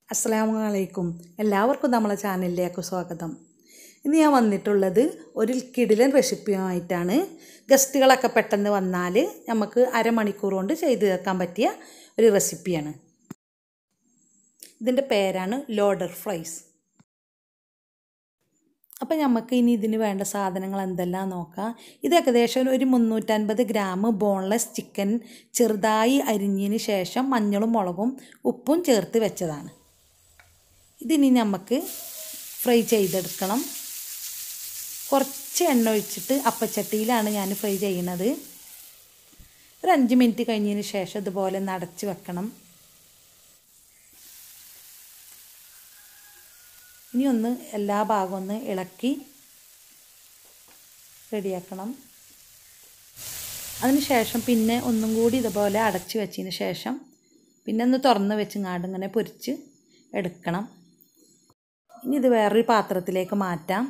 അസ്സലാമു അലൈക്കും എല്ലാവർക്കും നമ്മളെ ചാനലിലേക്ക് സ്വാഗതം ഇന്ന് ഞാൻ വന്നിട്ടുള്ളത് ഒരു കിടിലൻ റെസിപ്പിയുമായിട്ടാണ് ഗസ്റ്റുകളൊക്കെ പെട്ടെന്ന് വന്നാൽ നമുക്ക് അരമണിക്കൂർ കൊണ്ട് ചെയ്തു തീർക്കാൻ പറ്റിയ ഒരു റെസിപ്പിയാണ് ഇതിൻ്റെ പേരാണ് ലോഡർ ഫ്രൈസ് അപ്പോൾ നമുക്ക് ഇനി ഇതിന് വേണ്ട സാധനങ്ങൾ എന്തെല്ലാം നോക്കാം ഇത് ഏകദേശം ഒരു മുന്നൂറ്റൻപത് ഗ്രാം ബോൺലെസ് ചിക്കൻ ചെറുതായി അരിഞ്ഞതിന് ശേഷം മഞ്ഞളും മുളകും ഉപ്പും ചേർത്ത് വെച്ചതാണ് ഇതിനി നമുക്ക് ഫ്രൈ ചെയ്തെടുക്കണം കുറച്ച് എണ്ണ ഒഴിച്ചിട്ട് അപ്പച്ചട്ടിയിലാണ് ഞാൻ ഫ്രൈ ചെയ്യുന്നത് ഒരു അഞ്ച് മിനിറ്റ് കഴിഞ്ഞതിന് ശേഷം ഇതുപോലെ ഒന്ന് അടച്ച് വെക്കണം ഇനി ഒന്ന് എല്ലാ ഭാഗവും ഒന്ന് ഇളക്കി റെഡിയാക്കണം അതിന് ശേഷം പിന്നെ ഒന്നും കൂടി ഇതുപോലെ അടച്ച് വെച്ചതിന് ശേഷം പിന്നെ ഒന്ന് തുറന്ന് വെച്ചിങ്ങാണ്ട് ഇങ്ങനെ പൊരിച്ച് എടുക്കണം ഇനി ഇത് വേറൊരു പാത്രത്തിലേക്ക് മാറ്റാം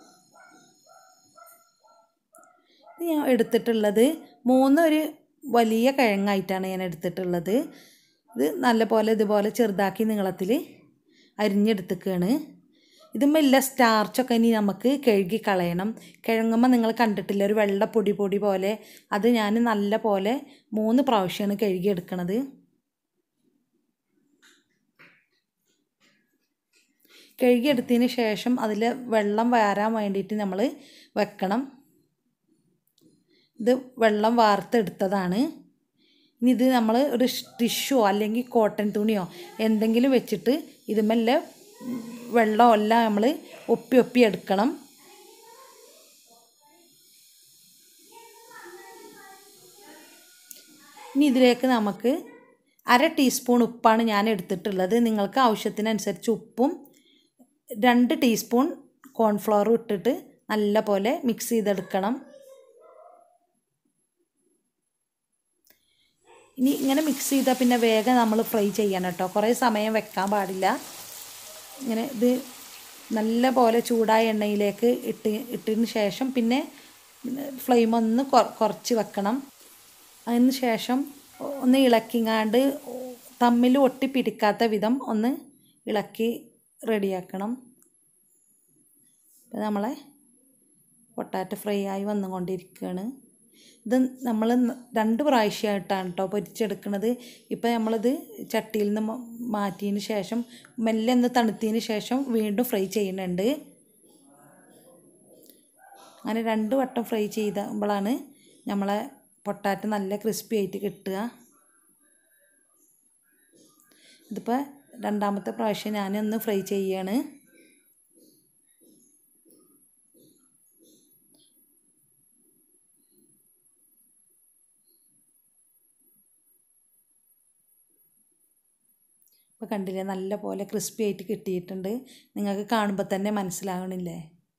ഇത് ഞാൻ എടുത്തിട്ടുള്ളത് മൂന്നൊരു വലിയ കിഴങ്ങായിട്ടാണ് ഞാൻ എടുത്തിട്ടുള്ളത് ഇത് നല്ലപോലെ ഇതുപോലെ ചെറുതാക്കി നീളത്തിൽ അരിഞ്ഞെടുത്തേക്കാണ് ഇതുമെല്ലാം സ്റ്റാർച്ചൊക്കെ ഇനി നമുക്ക് കഴുകി കളയണം കിഴങ്ങുമ്പോൾ നിങ്ങൾ കണ്ടിട്ടില്ല ഒരു വെള്ള പൊടി പൊടി പോലെ അത് ഞാൻ നല്ല പോലെ മൂന്ന് പ്രാവശ്യമാണ് കഴുകിയെടുക്കണത് കഴുകിയെടുത്തതിന് ശേഷം അതിൽ വെള്ളം വാരാൻ വേണ്ടിയിട്ട് നമ്മൾ വെക്കണം ഇത് വെള്ളം വാർത്തെടുത്തതാണ് ഇനി ഇത് നമ്മൾ ഒരു ടിഷ്യോ അല്ലെങ്കിൽ കോട്ടൺ തുണിയോ എന്തെങ്കിലും വെച്ചിട്ട് ഇതുമല്ല വെള്ളമെല്ലാം നമ്മൾ ഒപ്പി ഒപ്പി എടുക്കണം ഇനി ഇതിലേക്ക് നമുക്ക് അര ടീസ്പൂൺ ഉപ്പാണ് ഞാൻ എടുത്തിട്ടുള്ളത് നിങ്ങൾക്ക് ആവശ്യത്തിനനുസരിച്ച് ഉപ്പും രണ്ട് ടീസ്പൂൺ കോൺഫ്ലവറും ഇട്ടിട്ട് നല്ല പോലെ മിക്സ് ചെയ്തെടുക്കണം ഇനി ഇങ്ങനെ മിക്സ് ചെയ്താൽ പിന്നെ വേഗം നമ്മൾ ഫ്രൈ ചെയ്യണം കേട്ടോ കുറേ സമയം വെക്കാൻ പാടില്ല ഇങ്ങനെ ഇത് നല്ല പോലെ ചൂടായ എണ്ണയിലേക്ക് ഇട്ട് ഇട്ടതിന് ശേഷം പിന്നെ ഫ്ലെയിം ഒന്ന് കുറച്ച് വെക്കണം അതിന് ശേഷം ഒന്ന് ഇളക്കിങ്ങാണ്ട് തമ്മിൽ ഒട്ടി പിടിക്കാത്ത വിധം ഒന്ന് ഇളക്കി റെഡിയാക്കണം ഇപ്പം നമ്മളെ പൊട്ടാറ്റോ ഫ്രൈ ആയി വന്നുകൊണ്ടിരിക്കുകയാണ് ഇത് നമ്മൾ രണ്ട് പ്രാവശ്യമായിട്ടാണ് കേട്ടോ പൊരിച്ചെടുക്കുന്നത് ഇപ്പം നമ്മളിത് ചട്ടിയിൽ നിന്ന് മാറ്റിയതിന് ശേഷം മെല്ലെ ഒന്ന് തണുത്തതിന് ശേഷം വീണ്ടും ഫ്രൈ ചെയ്യുന്നുണ്ട് അങ്ങനെ രണ്ട് വട്ടം ഫ്രൈ ചെയ്തപ്പോഴാണ് നമ്മളെ പൊട്ടാറ്റോ നല്ല ക്രിസ്പി ആയിട്ട് കിട്ടുക ഇതിപ്പോൾ രണ്ടാമത്തെ പ്രാവശ്യം ഞാനൊന്ന് ഫ്രൈ ചെയ്യാണ് ഇപ്പോൾ കണ്ടില്ലേ നല്ല പോലെ ക്രിസ്പി ആയിട്ട് കിട്ടിയിട്ടുണ്ട് നിങ്ങൾക്ക് കാണുമ്പോൾ തന്നെ മനസ്സിലാവണില്ലേ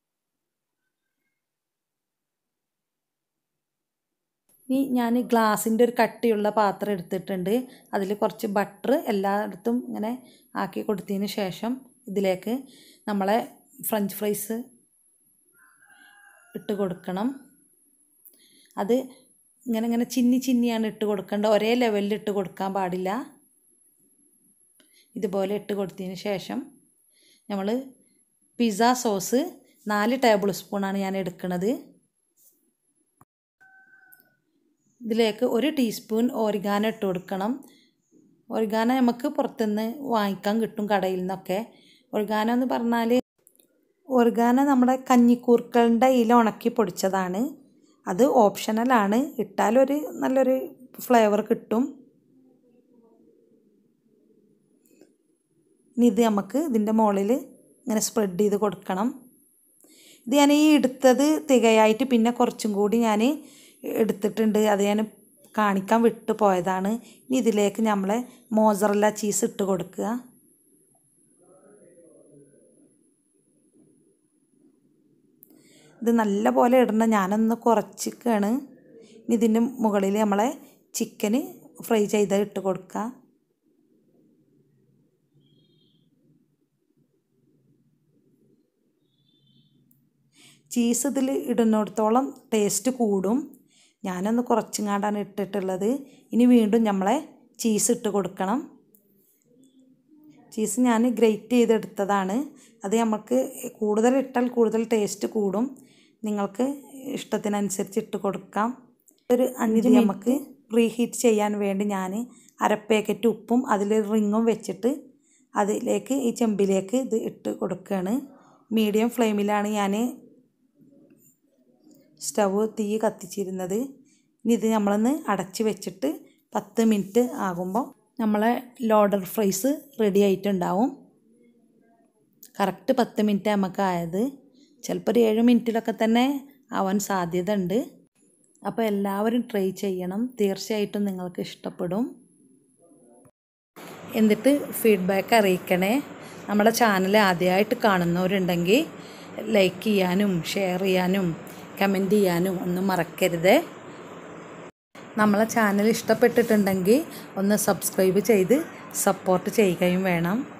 ഇനി ഞാൻ ഗ്ലാസിൻ്റെ ഒരു കട്ടിയുള്ള പാത്രം എടുത്തിട്ടുണ്ട് അതിൽ കുറച്ച് ബട്ടർ എല്ലായിടത്തും ഇങ്ങനെ ആക്കി കൊടുത്തതിന് ശേഷം ഇതിലേക്ക് നമ്മളെ ഫ്രഞ്ച് ഫ്രൈസ് ഇട്ട് കൊടുക്കണം അത് ഇങ്ങനെ ഇങ്ങനെ ചിന്നി ചിന്നിയാണ് ഇട്ട് കൊടുക്കേണ്ടത് ഒരേ ലെവലിൽ ഇട്ട് കൊടുക്കാൻ പാടില്ല ഇതുപോലെ ഇട്ട് കൊടുത്തതിന് ശേഷം നമ്മൾ പിസ്സ സോസ് നാല് ടേബിൾ സ്പൂണാണ് ഞാൻ എടുക്കുന്നത് ഇതിലേക്ക് ഒരു ടീസ്പൂൺ ഓറിഗാനോ ഇട്ട് കൊടുക്കണം ഓറിഗാനോ നമുക്ക് പുറത്തുനിന്ന് വാങ്ങിക്കാൻ കിട്ടും കടയിൽ നിന്നൊക്കെ ഓറിഗാനോ എന്ന് പറഞ്ഞാൽ ഓറിഗാനോ നമ്മുടെ കഞ്ഞിക്കൂർക്കളുടെ ഇല ഉണക്കി പൊടിച്ചതാണ് അത് ഓപ്ഷണലാണ് ഇട്ടാലൊരു നല്ലൊരു ഫ്ലേവർ കിട്ടും ഇനി ഇത് നമുക്ക് ഇതിൻ്റെ മുകളിൽ ഇങ്ങനെ സ്പ്രെഡ് ചെയ്ത് കൊടുക്കണം ഇത് ഞാൻ ഈ എടുത്തത് തികയായിട്ട് പിന്നെ കുറച്ചും കൂടി ഞാൻ എടുത്തിട്ടുണ്ട് അത് ഞാൻ കാണിക്കാൻ വിട്ടു പോയതാണ് ഇനി ഇതിലേക്ക് നമ്മൾ മോസറല്ല ചീസ് ഇട്ട് കൊടുക്കുക ഇത് നല്ല പോലെ ഇടണം ഞാനൊന്ന് കുറച്ചിക്കാണ് ഇനി ഇതിൻ്റെ മുകളിൽ നമ്മളെ ചിക്കന് ഫ്രൈ ചെയ്ത് ഇട്ട് കൊടുക്കുക ചീസ് ഇതിൽ ഇടുന്നിടത്തോളം ടേസ്റ്റ് കൂടും ഞാനൊന്ന് കുറച്ചുങ്ങാണ്ടാണ് ഇട്ടിട്ടുള്ളത് ഇനി വീണ്ടും നമ്മളെ ചീസ് ഇട്ട് കൊടുക്കണം ചീസ് ഞാൻ ഗ്രേറ്റ് ചെയ്തെടുത്തതാണ് അത് നമുക്ക് കൂടുതൽ ഇട്ടാൽ കൂടുതൽ ടേസ്റ്റ് കൂടും നിങ്ങൾക്ക് ഇഷ്ടത്തിനനുസരിച്ച് ഇട്ട് കൊടുക്കാം ഒരു അഞ്ച് നമുക്ക് പ്രീ ഹീറ്റ് ചെയ്യാൻ വേണ്ടി ഞാൻ അര പാക്കറ്റ് ഉപ്പും അതിൽ റിങ്ങും വെച്ചിട്ട് അതിലേക്ക് ഈ ചെമ്പിലേക്ക് ഇത് ഇട്ട് കൊടുക്കുകയാണ് മീഡിയം ഫ്ലെയിമിലാണ് ഞാൻ സ്റ്റവ് തീ കത്തിച്ചിരുന്നത് ഇനി ഇത് നമ്മളൊന്ന് അടച്ച് വെച്ചിട്ട് പത്ത് മിനിറ്റ് ആകുമ്പോൾ നമ്മളെ ലോഡർ ഫ്രൈസ് റെഡി ആയിട്ടുണ്ടാവും കറക്റ്റ് പത്ത് മിനിറ്റ് നമുക്ക് ആയത് ചിലപ്പോൾ ഒരു ഏഴ് മിനിറ്റിലൊക്കെ തന്നെ ആവാൻ സാധ്യത ഉണ്ട് അപ്പോൾ എല്ലാവരും ട്രൈ ചെയ്യണം തീർച്ചയായിട്ടും നിങ്ങൾക്ക് ഇഷ്ടപ്പെടും എന്നിട്ട് ഫീഡ്ബാക്ക് അറിയിക്കണേ നമ്മുടെ ചാനൽ ആദ്യമായിട്ട് കാണുന്നവരുണ്ടെങ്കിൽ ലൈക്ക് ചെയ്യാനും ഷെയർ ചെയ്യാനും കമൻറ്റ് ചെയ്യാനും ഒന്നും മറക്കരുത് നമ്മളെ ചാനൽ ഇഷ്ടപ്പെട്ടിട്ടുണ്ടെങ്കിൽ ഒന്ന് സബ്സ്ക്രൈബ് ചെയ്ത് സപ്പോർട്ട് ചെയ്യുകയും വേണം